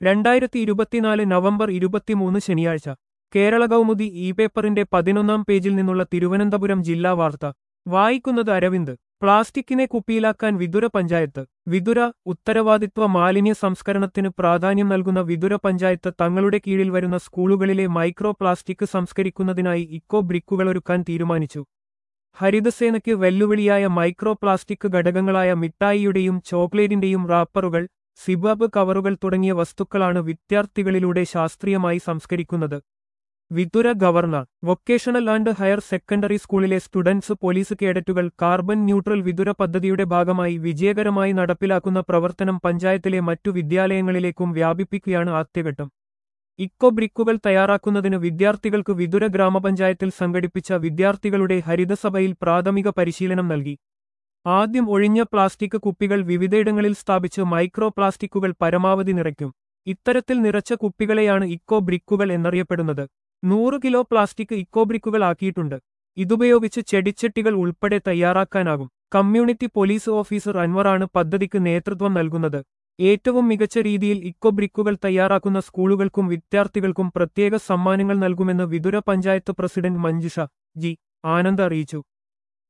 രണ്ടായിരത്തി ഇരുപത്തിനാല് നവംബർ ഇരുപത്തിമൂന്ന് ശനിയാഴ്ച കേരള കൗമുദി ഇ പേപ്പറിന്റെ പതിനൊന്നാം പേജിൽ നിന്നുള്ള തിരുവനന്തപുരം ജില്ലാ വാർത്ത വായിക്കുന്നത് അരവിന്ദ് പ്ലാസ്റ്റിക്കിനെ കുപ്പിയിലാക്കാൻ വിതുര പഞ്ചായത്ത് വിതുര ഉത്തരവാദിത്വ മാലിന്യ സംസ്കരണത്തിന് പ്രാധാന്യം നൽകുന്ന വിതുര പഞ്ചായത്ത് തങ്ങളുടെ കീഴിൽ വരുന്ന സ്കൂളുകളിലെ മൈക്രോ പ്ലാസ്റ്റിക് സംസ്കരിക്കുന്നതിനായി ഇക്കോ ബ്രിക്കുകളൊരുക്കാൻ തീരുമാനിച്ചു ഹരിതസേനയ്ക്ക് വെല്ലുവിളിയായ മൈക്രോ പ്ലാസ്റ്റിക് ഘടകങ്ങളായ മിഠായിയുടെയും ചോക്ലേറ്റിന്റെയും റാപ്പറുകൾ സിബാബ് കവറുകൾ തുടങ്ങിയ വസ്തുക്കളാണ് വിദ്യാർത്ഥികളിലൂടെ ശാസ്ത്രീയമായി സംസ്കരിക്കുന്നത് Vithura government vocational and higher secondary സ്കൂളിലെ സ്റ്റുഡൻസ് പോലീസ് കേഡറ്റുകൾ കാർബൺ ന്യൂട്രൽ വിതുര പദ്ധതിയുടെ ഭാഗമായി വിജയകരമായി നടപ്പിലാക്കുന്ന പ്രവർത്തനം പഞ്ചായത്തിലെ മറ്റു വിദ്യാലയങ്ങളിലേക്കും വ്യാപിപ്പിക്കുകയാണ് ആദ്യഘട്ടം ഇക്കോ ബ്രിക്കുകൾ തയ്യാറാക്കുന്നതിന് വിദ്യാർത്ഥികൾക്ക് വിതുര ഗ്രാമപഞ്ചായത്തിൽ സംഘടിപ്പിച്ച വിദ്യാർത്ഥികളുടെ ഹരിതസഭയിൽ പ്രാഥമിക പരിശീലനം നൽകി ആദ്യം ഒഴിഞ്ഞ പ്ലാസ്റ്റിക് കുപ്പികൾ വിവിധയിടങ്ങളിൽ സ്ഥാപിച്ച് മൈക്രോ പ്ലാസ്റ്റിക്കുകൾ പരമാവധി നിറയ്ക്കും ഇത്തരത്തിൽ നിറച്ച കുപ്പികളെയാണ് ഇക്കോ ബ്രിക്കുകൾ എന്നറിയപ്പെടുന്നത് നൂറ് കിലോ പ്ലാസ്റ്റിക് ഇക്കോ ബ്രിക്കുകൾ ആക്കിയിട്ടുണ്ട് ഇതുപയോഗിച്ച് ചെടിച്ചട്ടികൾ ഉൾപ്പെടെ തയ്യാറാക്കാനാകും കമ്മ്യൂണിറ്റി പോലീസ് ഓഫീസർ അൻവറാണ് പദ്ധതിക്ക് നേതൃത്വം നൽകുന്നത് ഏറ്റവും മികച്ച രീതിയിൽ ഇക്കോ ബ്രിക്കുകൾ തയ്യാറാക്കുന്ന സ്കൂളുകൾക്കും വിദ്യാർത്ഥികൾക്കും പ്രത്യേക സമ്മാനങ്ങൾ നൽകുമെന്ന് വിതുര പഞ്ചായത്ത് പ്രസിഡന്റ് മഞ്ജുഷ ജി ആനന്ദ് അറിയിച്ചു